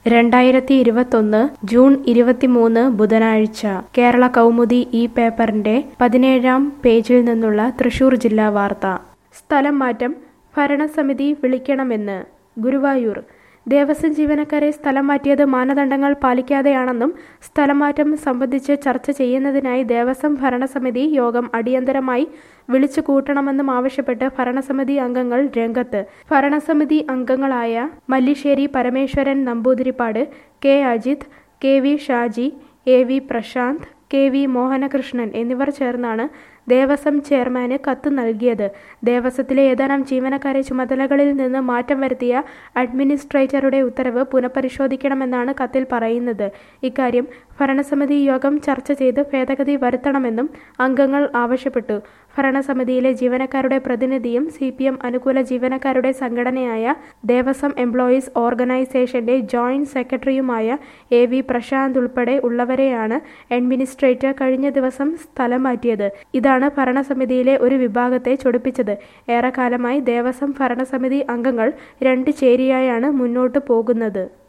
രണ്ടായിരത്തി ഇരുപത്തൊന്ന് ജൂൺ ഇരുപത്തിമൂന്ന് ബുധനാഴ്ച കേരള കൗമുദി ഈ പേപ്പറിന്റെ പതിനേഴാം പേജിൽ നിന്നുള്ള തൃശൂർ ജില്ലാ വാർത്ത സ്ഥലം മാറ്റം ഭരണസമിതി വിളിക്കണമെന്ന് ഗുരുവായൂർ ദേവസ്വം ജീവനക്കാരെ സ്ഥലം മാറ്റിയത് മാനദണ്ഡങ്ങൾ പാലിക്കാതെയാണെന്നും സ്ഥലം മാറ്റം സംബന്ധിച്ച് ചർച്ച ചെയ്യുന്നതിനായി ദേവസ്വം ഭരണസമിതി യോഗം അടിയന്തരമായി വിളിച്ചു കൂട്ടണമെന്നും ആവശ്യപ്പെട്ട് ഭരണസമിതി അംഗങ്ങൾ രംഗത്ത് ഭരണസമിതി അംഗങ്ങളായ Mallissery Parameswaran Namboothiripad K Ajith K V Shaji A V Prashanth K V Mohanakrishnan എന്നിവർ ചേർന്നാണ് ദേവസ്വം ചെയർമാന് കത്ത് നൽകിയത് ദേവസ്വത്തിലെ ഏതാനും ജീവനക്കാരെ ചുമതലകളിൽ നിന്ന് മാറ്റം വരുത്തിയ അഡ്മിനിസ്ട്രേറ്ററുടെ ഉത്തരവ് പുനഃപരിശോധിക്കണമെന്നാണ് കത്തിൽ പറയുന്നത് ഇക്കാര്യം ഭരണസമിതി യോഗം ചർച്ച ചെയ്ത് ഭേദഗതി വരുത്തണമെന്നും അംഗങ്ങൾ ആവശ്യപ്പെട്ടു ഭരണസമിതിയിലെ ജീവനക്കാരുടെ പ്രതിനിധിയും സി പി എം അനുകൂല ജീവനക്കാരുടെ സംഘടനയായ ദേവസ്വം എംപ്ലോയീസ് ഓർഗനൈസേഷന്റെ ജോയിന്റ് സെക്രട്ടറിയുമായ എ വി പ്രശാന്ത് ഉൾപ്പെടെ ഉള്ളവരെയാണ് അഡ്മിനിസ്ട്രേറ്റർ കഴിഞ്ഞ ദിവസം സ്ഥലം മാറ്റിയത് ഇതാണ് ഭരണസമിതിയിലെ ഒരു വിഭാഗത്തെ ചൊടിപ്പിച്ചത് ഏറെക്കാലമായി ദേവസ്വം ഭരണസമിതി അംഗങ്ങൾ രണ്ട് ചേരിയായാണ് മുന്നോട്ടു പോകുന്നത്